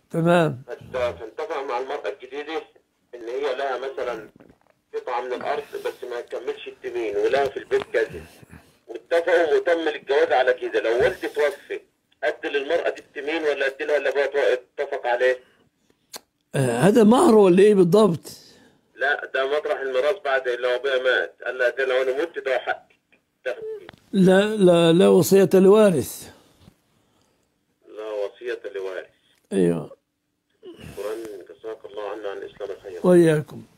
تمام فت- فاتفق مع المرأة الجديدة إن هي لها مثلا قطعة من الأرض بس ما تكملش التمين ولها في البيت كذا واتفقوا وتم الجواز على كده لو والدي توفي أدي للمرأة دي التمين ولا أدي لها اللي أبوها اتفق عليه؟ آه هذا مهر ولا ايه بالضبط لا ده مطرح الميراث بعد لو أبوها مات قال لها ده لو أنا مت ده حقي تاخدي لا لا لا وصية لوارث لا وصية لوارث ايوه شكرا جزاك الله عنا عن الإسلام الخير وإياكم